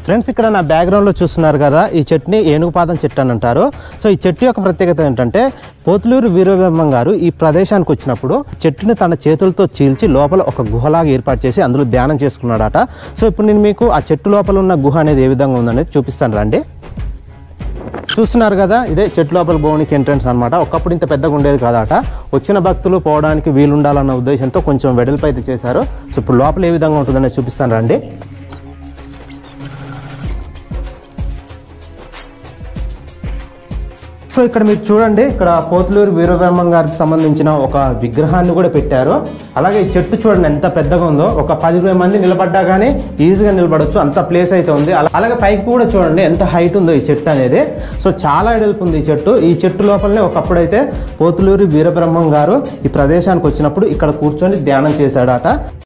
friends ఇక్కడ నా బ్యాక్గ్రౌండ్లో చూస్తున్నారు కదా ఈ చెట్టుని ఏనుగుపాదం చెట్టు అని అంటారు సో ఈ చెట్టు యొక్క ప్రత్యేకత ఏంటంటే పోతులూరు వీరబ్రహ్మం గారు ఈ ప్రదేశానికి వచ్చినప్పుడు చెట్టుని తన చేతులతో చీల్చి లోపల ఒక గుహలాగా ఏర్పాటు చేసి అందులో ధ్యానం చేసుకున్నాడట సో ఇప్పుడు నేను మీకు ఆ చెట్టు లోపల ఉన్న గుహ అనేది ఏ విధంగా ఉందనేది చూపిస్తాను రండి చూస్తున్నారు కదా ఇదే చెట్టు లోపల భువనికి ఎంట్రన్స్ అనమాట ఒకప్పుడు ఇంత పెద్దగా ఉండేది కాదట వచ్చిన భక్తులు పోవడానికి వీలుండాలన్న ఉద్దేశంతో కొంచెం వెడల్పు అయితే చేశారు సో ఇప్పుడు లోపల ఏ విధంగా ఉంటుందనేది చూపిస్తాను రండి సో ఇక్కడ మీరు చూడండి ఇక్కడ పోతులూరు వీరబ్రహ్మం గారికి సంబంధించిన ఒక విగ్రహాన్ని కూడా పెట్టారు అలాగే ఈ చెట్టు చూడండి ఎంత పెద్దగా ఉందో ఒక పది మంది నిలబడ్డా కానీ ఈజీగా నిలబడొచ్చు అంత ప్లేస్ అయితే ఉంది అలా- అలాగే పైకి కూడా చూడండి ఎంత హైట్ ఉందో ఈ చెట్టు అనేది సో చాలా ఎడల్పు ఉంది ఈ చెట్టు ఈ చెట్టు లోపలనే ఒకప్పుడైతే పోతులూరు వీరబ్రహ్మం గారు ఈ ప్రదేశానికి వచ్చినప్పుడు ఇక్కడ కూర్చొని ధ్యానం చేశాడట